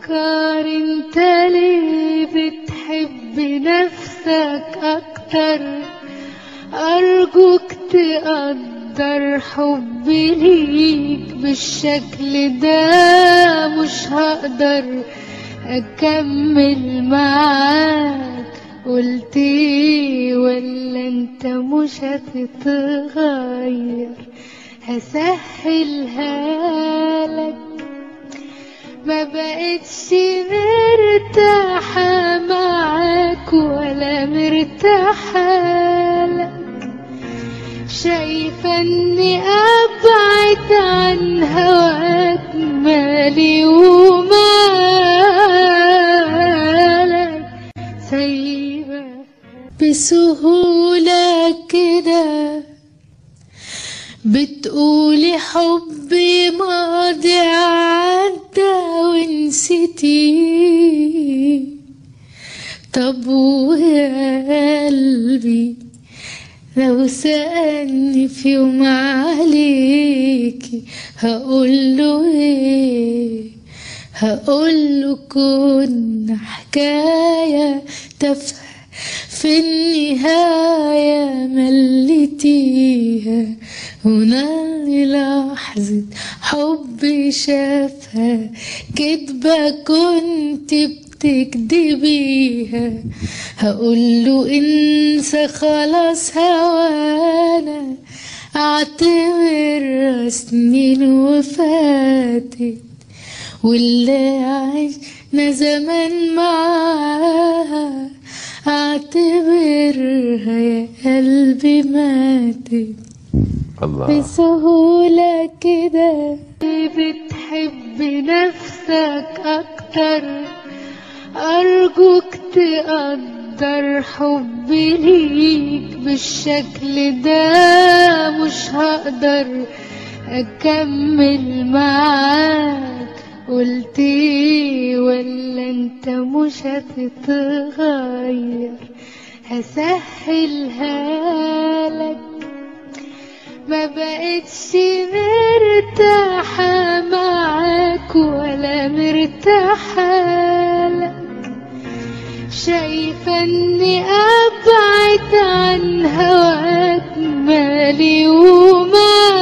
بفكر انت ليه بتحب نفسك اكتر ارجوك تقدر حبي ليك بالشكل ده مش هقدر اكمل معاك قلت ايه ولا انت مش هتتغير هسهلها لك ما بقتش مرتاحة معاك ولا مرتاحة لك شايفة اني ابعد عن هواك مالي ومالك سايبة بسهولة كده بتقولي حبي ماضي عدى ونسيتي طب ويا قلبي لو سألني في يوم عليكي هقوله ايه هقوله كنا حكاية تافهة في النهاية مليتيها هنا لحظة حب شافها كدبة كنت بتكدبيها هقوله انسى خلاص هوانا اعتبر سنين وفاتت واللي عشنا زمان معاها اعتبرها يا قلبي ماتت الله بسهولة كده بتحب نفسك أكتر أرجوك تقدر حبي ليك بالشكل ده مش هقدر أكمل معاك قلت ايه ولا انت مش هتتغير هسهلها لك ما بقتش مرتاحة معاك ولا مرتاحة لك شايفة اني ابعد عن هواك مالي ومالك